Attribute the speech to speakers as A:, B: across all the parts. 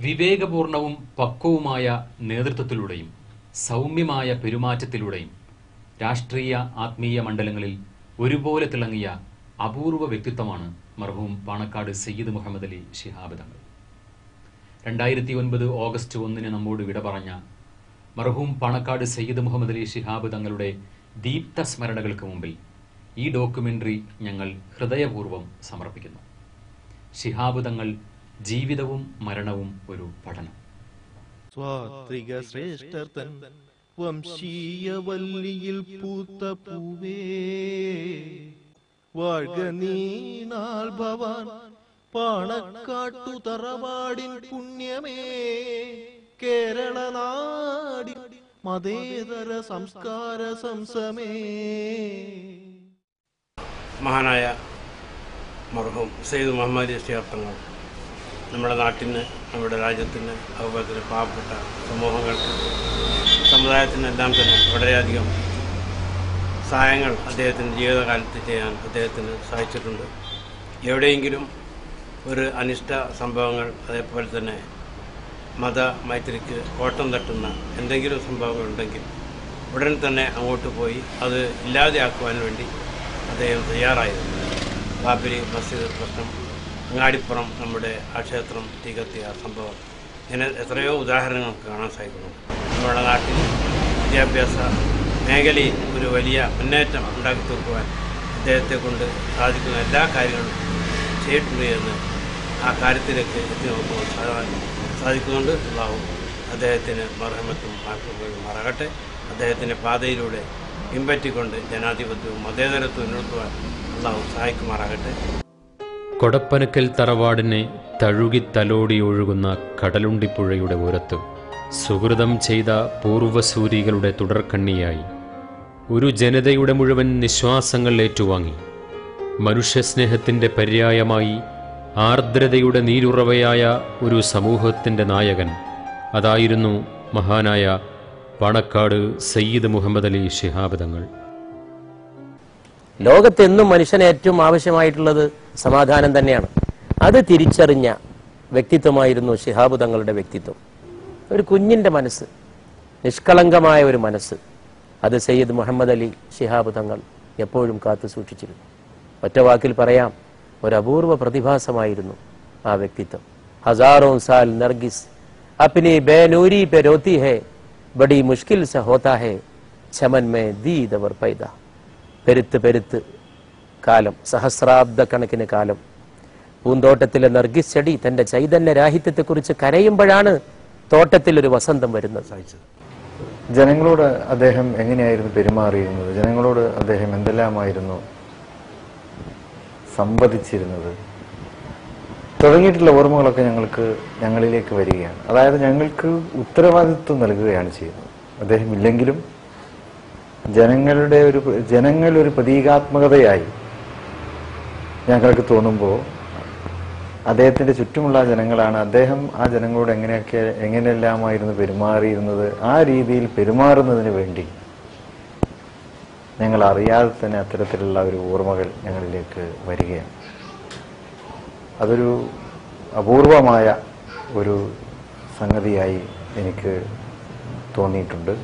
A: വിവേകപൂർണവും പക്വവുമായ നേതൃത്വത്തിലൂടെയും സൗമ്യമായ പെരുമാറ്റത്തിലൂടെയും രാഷ്ട്രീയ ആത്മീയ മണ്ഡലങ്ങളിൽ ഒരുപോലെ തിളങ്ങിയ അപൂർവ വ്യക്തിത്വമാണ് മർഹൂം പാണക്കാട് സയ്യിദ് മുഹമ്മദ് അലി ശിഹാബ് തങ്ങൾ രണ്ടായിരത്തി ഒൻപത് ഓഗസ്റ്റ് ഒന്നിന് നമ്മോട് വിട പറഞ്ഞ മർഹൂം പാണക്കാട് സയ്യിദ് മുഹമ്മദ് അലി ശിഹാബ് തങ്ങളുടെ ദീപ്ത സ്മരണകൾക്ക് മുമ്പിൽ ഈ ഡോക്യുമെന്ററി ഞങ്ങൾ ഹൃദയപൂർവ്വം സമർപ്പിക്കുന്നു ശിഹാബ് തങ്ങൾ ജീവിതവും മരണവും ഒരു പഠനം
B: സ്വാത്രിക ശ്രേഷ്ഠർ തൻ വംശീയ വല്ലിയിൽ പൂത്ത പൂവേ വാഴ്ക നീണാൾ ഭവാൻ പാണക്കാട്ടു തറവാടിൻ പുണ്യമേ കേരള നാടി മതേതര സംസ്കാര സംസമേ
C: മഹാനായ മർഹൂം സെയ്ദ് മുഹമ്മദ് ശിഹാബ്ദങ്ങൾ നമ്മുടെ നാട്ടിന് നമ്മുടെ രാജ്യത്തിന് അതുപോലെ തന്നെ പാവപ്പെട്ട സമൂഹങ്ങൾക്ക് സമുദായത്തിനെല്ലാം തന്നെ വളരെയധികം സഹായങ്ങൾ അദ്ദേഹത്തിൻ്റെ ജീവിതകാലത്ത് ചെയ്യാൻ അദ്ദേഹത്തിന് സാധിച്ചിട്ടുണ്ട് എവിടെയെങ്കിലും ഒരു അനിഷ്ട സംഭവങ്ങൾ അതേപോലെ തന്നെ മത മൈത്രിക്ക് കോട്ടം തട്ടുന്ന എന്തെങ്കിലും സംഭവങ്ങൾ ഉണ്ടെങ്കിൽ ഉടൻ തന്നെ അങ്ങോട്ട് പോയി അത് ഇല്ലാതെയാക്കുവാൻ വേണ്ടി അദ്ദേഹം തയ്യാറായിരുന്നു ബാബരി മസ്ജിദ് പ്രശ്നം അങ്ങാടിപ്പുറം നമ്മുടെ ആ ക്ഷേത്രം തീകത്തിയ സംഭവം ഇങ്ങനെ എത്രയോ ഉദാഹരണങ്ങൾ നമുക്ക് കാണാൻ സാധിക്കുന്നു നമ്മുടെ നാട്ടിൽ വിദ്യാഭ്യാസ മേഖലയിൽ ഒരു വലിയ മുന്നേറ്റം ഉണ്ടാക്കി തീർക്കുവാൻ അദ്ദേഹത്തെ കൊണ്ട് സാധിക്കുന്ന എല്ലാ കാര്യങ്ങളും ചെയ്തിട്ടുണ്ട് എന്ന് ആ കാര്യത്തിലേക്ക് എത്തി നോക്കുവാൻ സാധാ- സാധിക്കുന്നുണ്ട് അള്ളാഹു അദ്ദേഹത്തിന് മർഹമത്തും മാർക്കുകളും മറകട്ടെ അദ്ദേഹത്തിൻ്റെ പാതയിലൂടെ പിൻപറ്റിക്കൊണ്ട് ജനാധിപത്യവും മതേതരത്വവും നിർത്തുവാൻ അള്ളാഹു സഹായിക്കുമാറാകട്ടെ
A: കൊടപ്പനക്കൽ തറവാടിനെ തഴുകി തലോടി ഒഴുകുന്ന കടലുണ്ടിപ്പുഴയുടെ ഓരത്ത് സുഹൃതം ചെയ്ത പൂർവ്വസൂരികളുടെ തുടർക്കണ്ണിയായി ഒരു ജനതയുടെ മുഴുവൻ നിശ്വാസങ്ങൾ ഏറ്റുവാങ്ങി മനുഷ്യസ്നേഹത്തിൻ്റെ പര്യായമായി ആർദ്രതയുടെ നീരുറവയായ ഒരു സമൂഹത്തിൻ്റെ നായകൻ അതായിരുന്നു മഹാനായ പാണക്കാട് സയ്യിദ് മുഹമ്മദ് അലി ശിഹാബ് തങ്ങൾ
D: ലോകത്തെന്നും മനുഷ്യന് ഏറ്റവും ആവശ്യമായിട്ടുള്ളത് സമാധാനം തന്നെയാണ് അത് തിരിച്ചറിഞ്ഞ വ്യക്തിത്വമായിരുന്നു ശിഹാബ് തങ്ങളുടെ വ്യക്തിത്വം ഒരു കുഞ്ഞിന്റെ മനസ്സ് നിഷ്കളങ്കമായ ഒരു മനസ്സ് അത് സയ്യിദ് മുഹമ്മദ് അലി ശിഹാബ് തങ്ങൾ എപ്പോഴും കാത്തു സൂക്ഷിച്ചിരുന്നു ഒറ്റ വാക്കിൽ പറയാം ഒരു അപൂർവ പ്രതിഭാസമായിരുന്നു ആ വ്യക്തിത്വം ഹസാറോ സാൽ നർഗിസ് അപ്നി ബേനൂരി പെ രോത്തി ഹെ ബഡി മുഷ്കിൽ സെ ഹോത്താ ഹെ ചമൻ മേ ദീദ് അവർ പൈദ പെരുത്ത് പെരുത്ത് കാലം സഹസ്രാബ്ദ കണക്കിന് കാലം പൂന്തോട്ടത്തിലെ നർഗിസ് ചെടി തന്റെ ചൈതന്യരാഹിത്യത്തെക്കുറിച്ച് കരയുമ്പോഴാണ് തോട്ടത്തിൽ ഒരു വസന്തം വരുന്നത്
E: ജനങ്ങളോട് അദ്ദേഹം എങ്ങനെയായിരുന്നു പെരുമാറിയിരുന്നത് ജനങ്ങളോട് അദ്ദേഹം എന്തെല്ലാമായിരുന്നു സംവദിച്ചിരുന്നത് തുടങ്ങിയിട്ടുള്ള ഓർമ്മകളൊക്കെ ഞങ്ങൾക്ക് ഞങ്ങളിലേക്ക് വരികയാണ് അതായത് ഞങ്ങൾക്ക് ഉത്തരവാദിത്വം നൽകുകയാണ് ചെയ്യുന്നത് അദ്ദേഹം ഇല്ലെങ്കിലും ജനങ്ങളുടെ ഒരു ജനങ്ങൾ ഒരു പ്രതീകാത്മകതയായി ഞങ്ങൾക്ക് തോന്നുമ്പോൾ അദ്ദേഹത്തിന്റെ ചുറ്റുമുള്ള ജനങ്ങളാണ് അദ്ദേഹം ആ ജനങ്ങളോട് എങ്ങനെയൊക്കെ എങ്ങനെയെല്ലാമായിരുന്നു പെരുമാറിയിരുന്നത് ആ രീതിയിൽ പെരുമാറുന്നതിന് വേണ്ടി ഞങ്ങൾ അറിയാതെ തന്നെ അത്തരത്തിലുള്ള ഒരു ഓർമ്മകൾ ഞങ്ങളിലേക്ക് വരികയാണ് അതൊരു അപൂർവമായ ഒരു സംഗതിയായി എനിക്ക് തോന്നിയിട്ടുണ്ട്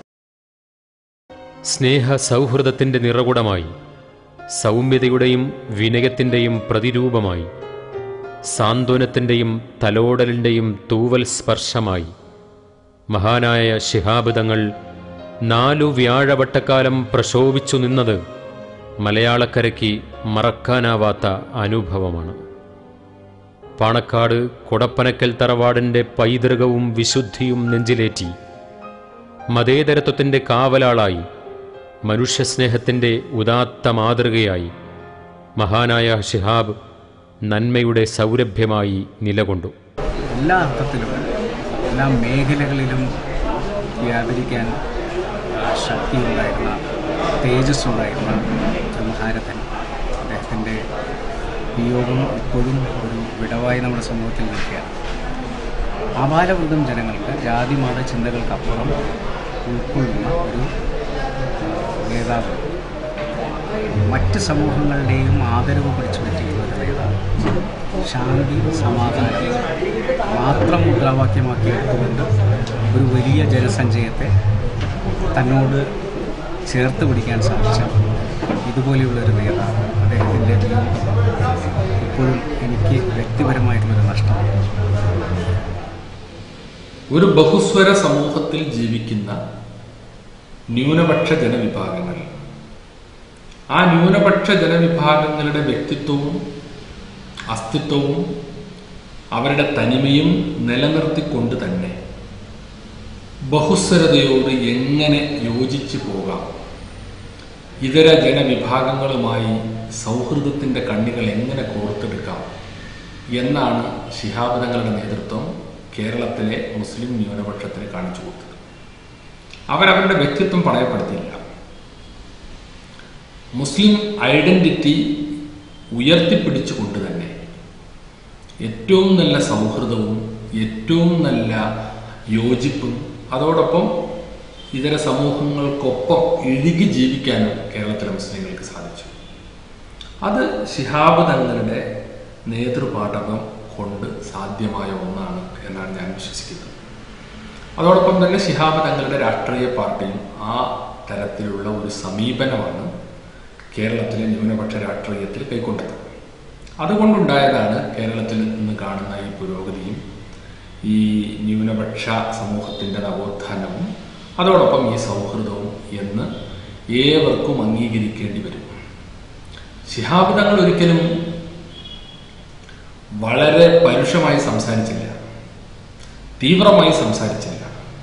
A: സ്നേഹ സൗഹൃദത്തിൻ്റെ നിറകുടമായി സൗമ്യതയുടെയും വിനയത്തിൻ്റെയും പ്രതിരൂപമായി സാന്ത്വനത്തിൻ്റെയും തലോടലിൻ്റെയും തൂവൽ സ്പർശമായി മഹാനായ ശിഹാബ് തങ്ങൾ നാലു വ്യാഴവട്ടക്കാലം പ്രശോഭിച്ചു നിന്നത് മലയാളക്കരയ്ക്ക് മറക്കാനാവാത്ത അനുഭവമാണ് പാണക്കാട് കൊടപ്പനക്കൽ തറവാടിൻ്റെ പൈതൃകവും വിശുദ്ധിയും നെഞ്ചിലേറ്റി മതേതരത്വത്തിൻ്റെ കാവലാളായി മനുഷ്യസ്നേഹത്തിൻ്റെ ഉദാത്ത മാതൃകയായി മഹാനായ ഷിഹാബ് നന്മയുടെ സൗരഭ്യമായി നിലകൊണ്ടു
F: എല്ലാ അർത്ഥത്തിലും എല്ലാ മേഖലകളിലും വ്യാപരിക്കാൻ ശക്തിയുണ്ടായിരുന്ന തേജസ് ഉണ്ടായിരുന്ന ഒരു മഹാരഥൻ അദ്ദേഹത്തിൻ്റെ വിയോഗം ഇപ്പോഴും ഒരു വിടവായി നമ്മുടെ സമൂഹത്തിൽ നിൽക്കുകയാണ് ആപാലവൃതം ജനങ്ങൾക്ക് ജാതി മത ചിന്തകൾക്കപ്പുറം ഉൾക്കൊള്ളുന്ന ഒരു ആ, നേതാവ് മറ്റ് സമൂഹങ്ങളുടെയും ആദരവ് പിടിച്ചു പറ്റിയുള്ള ഒരു നേതാവ് ശാന്തി സമാധാനം മാത്രം മുദ്രാവാക്യമാക്കി എടുത്തുകൊണ്ട് ഒരു വലിയ ജനസഞ്ചയത്തെ തന്നോട് ചേർത്ത് പിടിക്കാൻ സാധിച്ച ഇതുപോലെയുള്ളൊരു നേതാവ് അദ്ദേഹത്തിൻ്റെ വിയോഗം ഇപ്പോഴും എനിക്ക് വ്യക്തിപരമായിട്ടുള്ളൊരു നഷ്ടമാണ്
G: ഒരു ബഹുസ്വര സമൂഹത്തിൽ ജീവിക്കുന്ന ന്യൂനപക്ഷ ജനവിഭാഗങ്ങൾ ആ ന്യൂനപക്ഷ ജനവിഭാഗങ്ങളുടെ വ്യക്തിത്വവും അസ്തിത്വവും അവരുടെ തനിമയും നിലനിർത്തിക്കൊണ്ട് തന്നെ ബഹുസ്വരതയോട് എങ്ങനെ യോജിച്ചു പോകാം ഇതര ജനവിഭാഗങ്ങളുമായി സൗഹൃദത്തിൻ്റെ കണ്ണികൾ എങ്ങനെ കോർത്തെടുക്കാം എന്നാണ് ശിഹാബ് തങ്ങളുടെ നേതൃത്വം കേരളത്തിലെ മുസ്ലിം ന്യൂനപക്ഷത്തിന് കാണിച്ചു കൊടുത്തത് അവരവരുടെ വ്യക്തിത്വം പണയപ്പെടുത്തിയില്ല മുസ്ലിം ഐഡന്റിറ്റി ഉയർത്തിപ്പിടിച്ചുകൊണ്ട് തന്നെ ഏറ്റവും നല്ല സൗഹൃദവും ഏറ്റവും നല്ല യോജിപ്പും അതോടൊപ്പം ഇതര സമൂഹങ്ങൾക്കൊപ്പം ഇഴുകി ജീവിക്കാനും കേരളത്തിലെ മുസ്ലിങ്ങൾക്ക് സാധിച്ചു അത് ശിഹാബ് തങ്ങളുടെ നേതൃപാഠകം കൊണ്ട് സാധ്യമായ ഒന്നാണ് എന്നാണ് ഞാൻ വിശ്വസിക്കുന്നത് അതോടൊപ്പം തന്നെ ശിഹാബ് തങ്ങളുടെ രാഷ്ട്രീയ പാർട്ടിയും ആ തരത്തിലുള്ള ഒരു സമീപനമാണ് കേരളത്തിലെ ന്യൂനപക്ഷ രാഷ്ട്രീയത്തിൽ കൈക്കൊണ്ടത് അതുകൊണ്ടുണ്ടായതാണ് കേരളത്തിൽ ഇന്ന് കാണുന്ന ഈ പുരോഗതിയും ഈ ന്യൂനപക്ഷ സമൂഹത്തിൻ്റെ നവോത്ഥാനവും അതോടൊപ്പം ഈ സൗഹൃദവും എന്ന് ഏവർക്കും അംഗീകരിക്കേണ്ടി വരും ശിഹാബ് തങ്ങൾ ഒരിക്കലും വളരെ പരുഷമായി സംസാരിച്ചില്ല തീവ്രമായി സംസാരിച്ചില്ല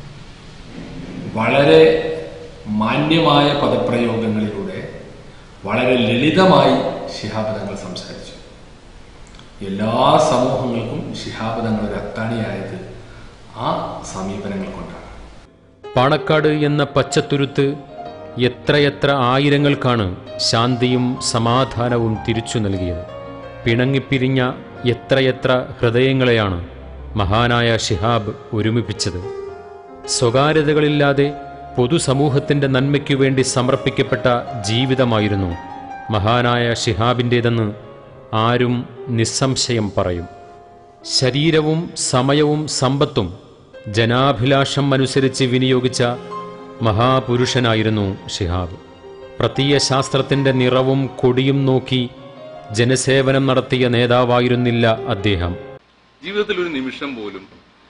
G: വളരെ മാന്യമായ പദപ്രയോഗങ്ങളിലൂടെ വളരെ ലളിതമായി ശിഹാബ് തങ്ങൾ സംസാരിച്ചു എല്ലാ സമൂഹങ്ങൾക്കും ശിഹാബ് തങ്ങൾ ഒരു അത്താണിയായത് ആ സമീപനങ്ങൾ കൊണ്ടാണ്
A: പാണക്കാട് എന്ന പച്ചത്തുരുത്ത് എത്രയെത്ര ആയിരങ്ങൾക്കാണ് ശാന്തിയും സമാധാനവും തിരിച്ചു നൽകിയത് പിണങ്ങിപ്പിരിഞ്ഞ എത്രയെത്ര ഹൃദയങ്ങളെയാണ് മഹാനായ ഷിഹാബ് ഒരുമിപ്പിച്ചത് സ്വകാര്യതകളില്ലാതെ പൊതുസമൂഹത്തിൻ്റെ നന്മയ്ക്കു വേണ്ടി സമർപ്പിക്കപ്പെട്ട ജീവിതമായിരുന്നു മഹാനായ ഷിഹാബിൻ്റേതെന്ന് ആരും നിസ്സംശയം പറയും ശരീരവും സമയവും സമ്പത്തും ജനാഭിലാഷം അനുസരിച്ച് വിനിയോഗിച്ച മഹാപുരുഷനായിരുന്നു ഷിഹാബ് പ്രത്യയശാസ്ത്രത്തിൻ്റെ നിറവും കൊടിയും നോക്കി ജനസേവനം നടത്തിയ നേതാവായിരുന്നില്ല അദ്ദേഹം
H: ജീവിതത്തിൽ ഒരു നിമിഷം പോലും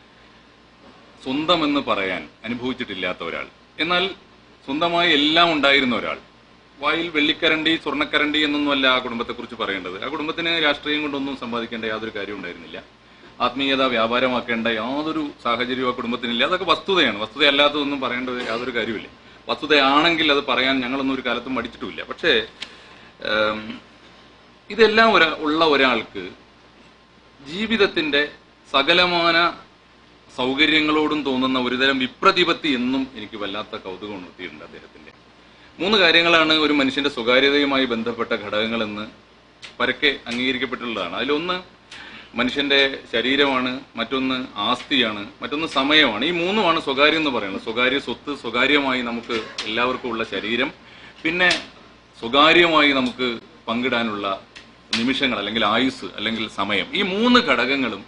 H: സ്വന്തമെന്ന് പറയാൻ അനുഭവിച്ചിട്ടില്ലാത്ത ഒരാൾ എന്നാൽ സ്വന്തമായി എല്ലാം ഉണ്ടായിരുന്ന ഒരാൾ വായിൽ വെള്ളിക്കരണ്ടി സ്വർണ്ണക്കരണ്ടി എന്നൊന്നുമല്ല ആ കുടുംബത്തെക്കുറിച്ച് പറയേണ്ടത് ആ കുടുംബത്തിന് രാഷ്ട്രീയം കൊണ്ടൊന്നും സമ്പാദിക്കേണ്ട യാതൊരു കാര്യവും ഉണ്ടായിരുന്നില്ല ആത്മീയത വ്യാപാരമാക്കേണ്ട യാതൊരു സാഹചര്യവും ആ കുടുംബത്തിനില്ല അതൊക്കെ വസ്തുതയാണ് വസ്തുതയല്ലാത്തതൊന്നും പറയേണ്ട യാതൊരു കാര്യമില്ല വസ്തുതയാണെങ്കിൽ അത് പറയാൻ ഞങ്ങളൊന്നും ഒരു കാലത്തും മടിച്ചിട്ടുമില്ല പക്ഷേ ഏം, ഇതെല്ലാം ഒരാ ഉള്ള ഒരാൾക്ക് ജീവിതത്തിന്റെ സകലമാന സൗകര്യങ്ങളോടും തോന്നുന്ന ഒരുതരം വിപ്രതിപത്തി എന്നും എനിക്ക് വല്ലാത്ത കൗതുകം ഉണർത്തിയിട്ടുണ്ട് അദ്ദേഹത്തിന്റെ മൂന്ന് കാര്യങ്ങളാണ് ഒരു മനുഷ്യന്റെ സ്വകാര്യതയുമായി ബന്ധപ്പെട്ട ഘടകങ്ങളെന്ന് പരക്കെ അംഗീകരിക്കപ്പെട്ടിട്ടുള്ളതാണ് അതിലൊന്ന് മനുഷ്യന്റെ ശരീരമാണ് മറ്റൊന്ന് ആസ്തിയാണ് മറ്റൊന്ന് സമയമാണ് ഈ മൂന്നുമാണ് സ്വകാര്യം എന്ന് പറയുന്നത് സ്വകാര്യ സ്വത്ത് സ്വകാര്യമായി നമുക്ക് എല്ലാവർക്കും ഉള്ള ശരീരം പിന്നെ സ്വകാര്യമായി നമുക്ക് പങ്കിടാനുള്ള നിമിഷങ്ങൾ അല്ലെങ്കിൽ ആയുസ് അല്ലെങ്കിൽ സമയം ഈ മൂന്ന് ഘടകങ്ങളും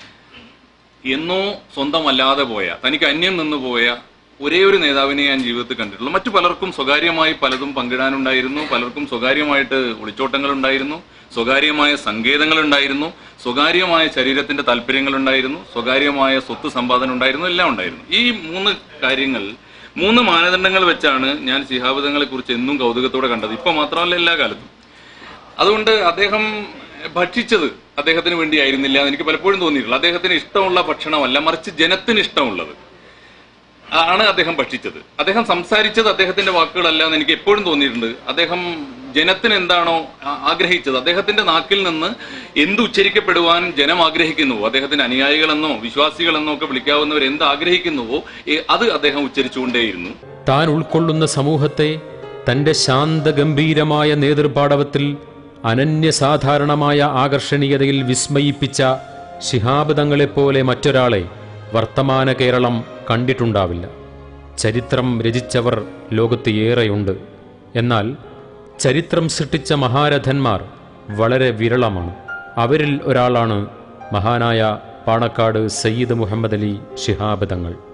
H: എന്നോ സ്വന്തമല്ലാതെ പോയ തനിക്ക് അന്യം നിന്ന് പോയ ഒരേ ഒരു നേതാവിനെ ഞാൻ ജീവിതത്തിൽ കണ്ടിട്ടുള്ളൂ മറ്റു പലർക്കും സ്വകാര്യമായി പലതും പങ്കിടാനുണ്ടായിരുന്നു പലർക്കും സ്വകാര്യമായിട്ട് ഒളിച്ചോട്ടങ്ങൾ ഉണ്ടായിരുന്നു സ്വകാര്യമായ സങ്കേതങ്ങൾ ഉണ്ടായിരുന്നു സ്വകാര്യമായ ശരീരത്തിന്റെ താല്പര്യങ്ങൾ ഉണ്ടായിരുന്നു സ്വകാര്യമായ സ്വത്ത് സമ്പാദനം ഉണ്ടായിരുന്നു എല്ലാം ഉണ്ടായിരുന്നു ഈ മൂന്ന് കാര്യങ്ങൾ മൂന്ന് മാനദണ്ഡങ്ങൾ വെച്ചാണ് ഞാൻ ശിഹാബദങ്ങളെ കുറിച്ച് എന്നും കൗതുകത്തോടെ കണ്ടത് ഇപ്പൊ മാത്രമല്ല എല്ലാ കാലത്തും അതുകൊണ്ട് അദ്ദേഹം ഭക്ഷിച്ചത് അദ്ദേഹത്തിന് വേണ്ടിയായിരുന്നില്ല എന്ന് എനിക്ക് പലപ്പോഴും തോന്നിയിട്ടുള്ളത് അദ്ദേഹത്തിന് ഇഷ്ടമുള്ള ഭക്ഷണമല്ല മറിച്ച് ജനത്തിന് ഇഷ്ടമുള്ളത് ആണ് അദ്ദേഹം ഭക്ഷിച്ചത് അദ്ദേഹം സംസാരിച്ചത് അദ്ദേഹത്തിന്റെ വാക്കുകളല്ല എന്ന് എനിക്ക് എപ്പോഴും തോന്നിയിട്ടുണ്ട് അദ്ദേഹം ജനത്തിന് എന്താണോ ആ- ആഗ്രഹിച്ചത് അദ്ദേഹത്തിന്റെ നാക്കിൽ നിന്ന് എന്ത് ഉച്ചരിക്കപ്പെടുവാൻ ജനം ആഗ്രഹിക്കുന്നുവോ അദ്ദേഹത്തിന്റെ അനുയായികളെന്നോ വിശ്വാസികളെന്നോ ഒക്കെ വിളിക്കാവുന്നവർ എന്ത് ആഗ്രഹിക്കുന്നുവോ ഏ- അത് അദ്ദേഹം ഉച്ചരിച്ചുകൊണ്ടേയിരുന്നു
A: താൻ ഉൾക്കൊള്ളുന്ന സമൂഹത്തെ തന്റെ ശാന്തഗംഭീരമായ നേതൃപാടവത്തിൽ അനന്യസാധാരണമായ ആകർഷണീയതയിൽ വിസ്മയിപ്പിച്ച ശിഹാബ് തങ്ങളെപ്പോലെ മറ്റൊരാളെ വർത്തമാന കേരളം കണ്ടിട്ടുണ്ടാവില്ല ചരിത്രം രചിച്ചവർ ലോകത്ത് ഏറെയുണ്ട് എന്നാൽ ചരിത്രം സൃഷ്ടിച്ച മഹാരഥന്മാർ വളരെ വിരളമാണ് അവരിൽ ഒരാളാണ് മഹാനായ പാണക്കാട് സയ്യിദ് മുഹമ്മദ് അലി ശിഹാബ് തങ്ങൾ